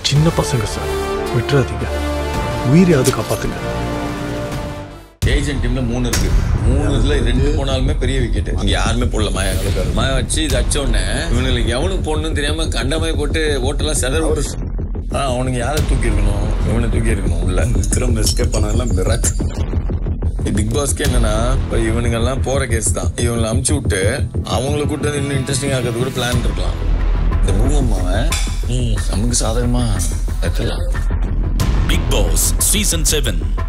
சின்ன பசங்க சார் விட்டுறாதீங்க உயிரையாவது காப்பாத்துங்க ஏஜென்ட் டீம்ல மூணு இருக்கு மூணு இதுல ரெண்டு போனாலுமே பெரிய விக்கெட் இங்க யாருமே போடல மாயா மாயா வச்சு இது அடிச்ச உடனே இவனுக்கு எவனுக்கு போடணும்னு தெரியாம கண்டமாய் போட்டு ஓட்டெல்லாம் செதற ஆ அவனுக்கு யாரை தூக்கி இருக்கணும் இவனை தூக்கி இருக்கணும் உள்ள விக்ரம் எஸ்கேப் பண்ணதெல்லாம் மிராக் பிக் பாஸ்க்கு என்னன்னா இப்போ இவனுங்க எல்லாம் போற கேஸ் தான் இவங்களை அமுச்சு விட்டு அவங்கள கூட்டு வந்து இன்னும் இன்ட்ரெஸ்டிங் ஆகிறது கூட பிளான் இருக்கலாம் இந்த பூகம்மாவை நமக்கு சாதகமா எத்தலாம் Big Boss Season 7